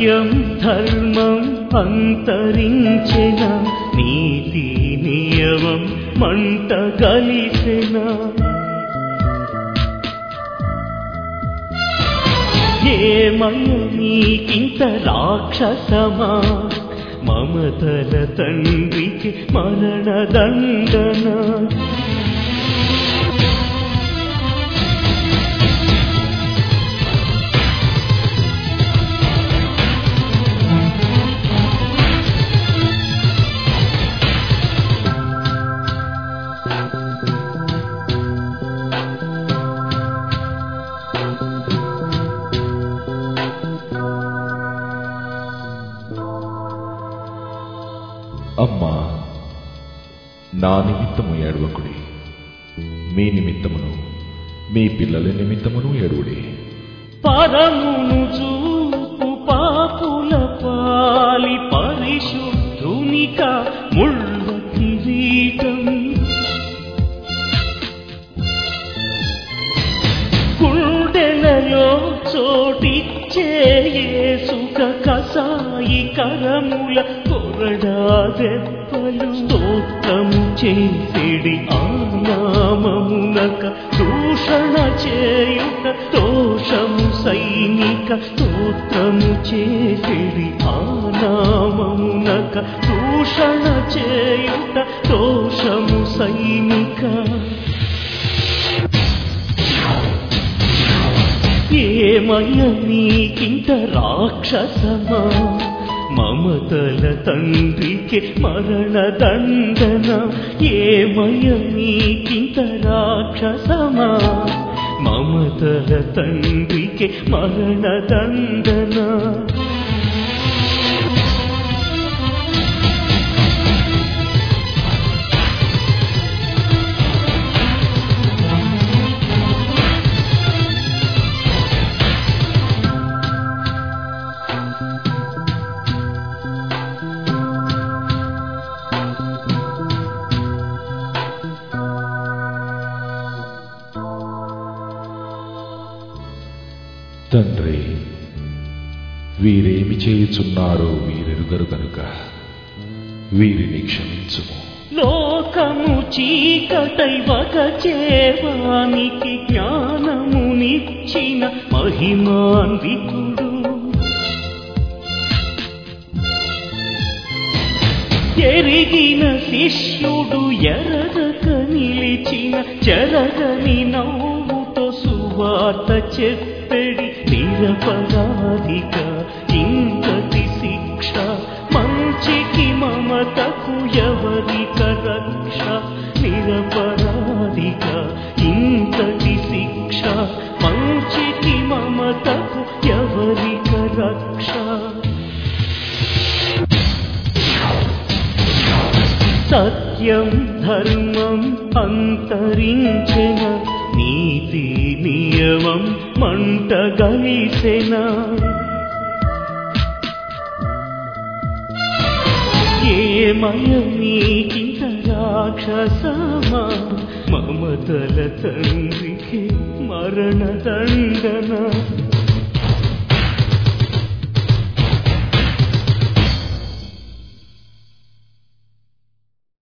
సత్యం ధర్మం అంతరించెన నీతి నియమం మంట కలిసెన ఏమయ నీకింత రాక్షసమా మమతల తండ్రికి మరణదండన అమ్మా నా నిమిత్తము ఏడవకుడి మీ నిమిత్తమును మీ పిల్లల నిమిత్తమును ఏడువుడి పరమును చూపు పాపుల పాలి పరిశుద్ధునిక ముళ్ళ కిరీటం గుండెలలో చోటిచ్చే సుఖ కసాయి కరముల కొరడా దెబ్బలు స్తోత్రము చేసిడి ఆనామమునక దూషణ చేయుట దోషము సైనిక స్తోత్రము చేసిడి ఆనామమునక దూషణ చేయుట దోషము సైనిక ఏమయ్య నీకింత రాక్షసమా మమతల తండ్రికి మరణదండన ఏమయ్య నీకింత రాక్షసమా మమతల తండ్రికి మరణదండన తండ్రి వీరేమి చేయుచున్నారో వీరెరుగరు గనుక వీరిని క్షమించుము లోకము చీకటై వగ చేవానికి జ్ఞానమునిచ్చిన మహిమాన్వితుడు ఎరిగిన శిష్యుడు ఎరగక నిలిచిన చెరగని నవ్వుతో సువార్త చెప్పెడి నిరపరాధిక ఇంతటి శిక్ష మంచికి మమతకు ఎవరిక రక్ష నిరపరాధిక ఇంతటి శిక్ష మంచికి మమతకు ఎవరిక రక్ష సత్యం ధర్మం అంతరించెన నీతి నియమం మంట గలిసెన ఏమయ నీకింత రాక్షసమా మమతల తండ్రికి మరణదండన